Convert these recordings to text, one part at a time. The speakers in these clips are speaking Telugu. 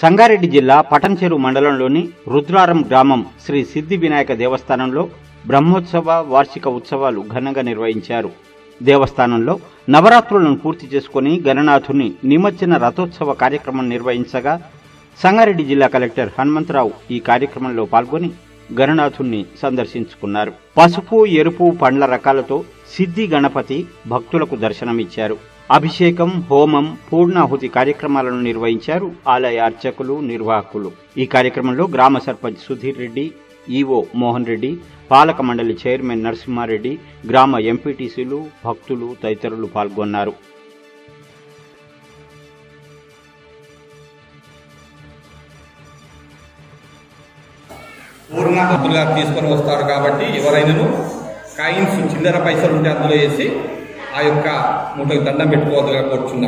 సంగారెడ్డి జిల్లా పటంచెరు మండలంలోని రుద్రారం గ్రామం శ్రీ సిద్ధి వినాయక దేవస్థానంలో బ్రహ్మోత్సవ వార్షిక ఉత్సవాలు ఘనంగా నిర్వహించారు దేవస్థానంలో నవరాత్రులను పూర్తి చేసుకుని గణనాథుని నిమజ్జన రథోత్సవ కార్యక్రమం నిర్వహించగా సంగారెడ్డి జిల్లా కలెక్టర్ హనుమంతరావు ఈ కార్యక్రమంలో పాల్గొని గణనాథుణ్ణి సందర్శించుకున్నారు పసుపు ఎరుపు పండ్ల రకాలతో సిద్ధి గణపతి భక్తులకు దర్శనమిచ్చారు అభిషేకం హోమం పూర్ణాహుతి కార్యక్రమాలను నిర్వహించారు ఆలయ అర్చకులు నిర్వాహకులు ఈ కార్యక్రమంలో గ్రామ సర్పంచ్ సుధీర్ రెడ్డి ఈవో మోహన్ రెడ్డి పాలక మండలి చైర్మన్ నరసింహారెడ్డి గ్రామ ఎంపీటీసీలు భక్తులు తదితరులు పాల్గొన్నారు పూర్ణ హద్దులుగా తీసుకొని వస్తారు కాబట్టి ఎవరైనాను కాయిన్స్ చిల్లర పైసలు ఉంటే అందులో వేసి ఆ యొక్క మూటకు దండం పెట్టుకోవద్దుగా కూర్చున్నాం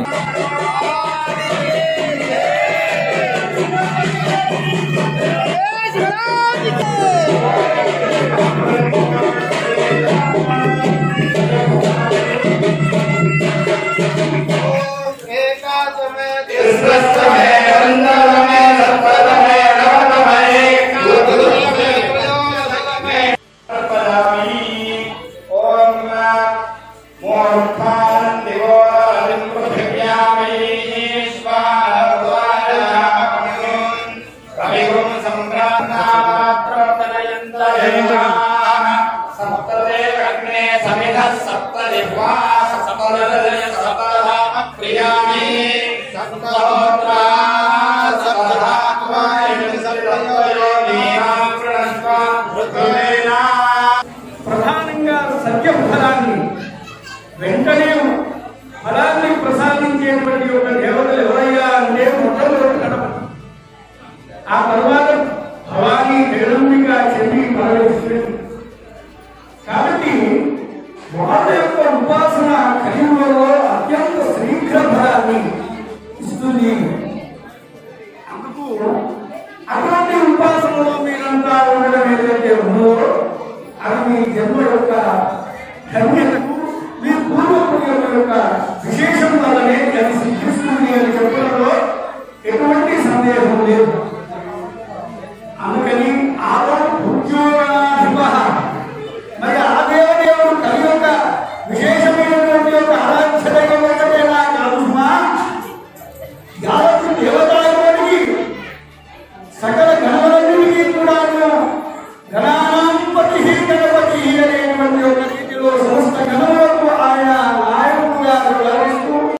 ప్రధానంగా సత్య ఫలాన్ని వెంటనే ఫలాన్ని ప్రసాదించేటువంటి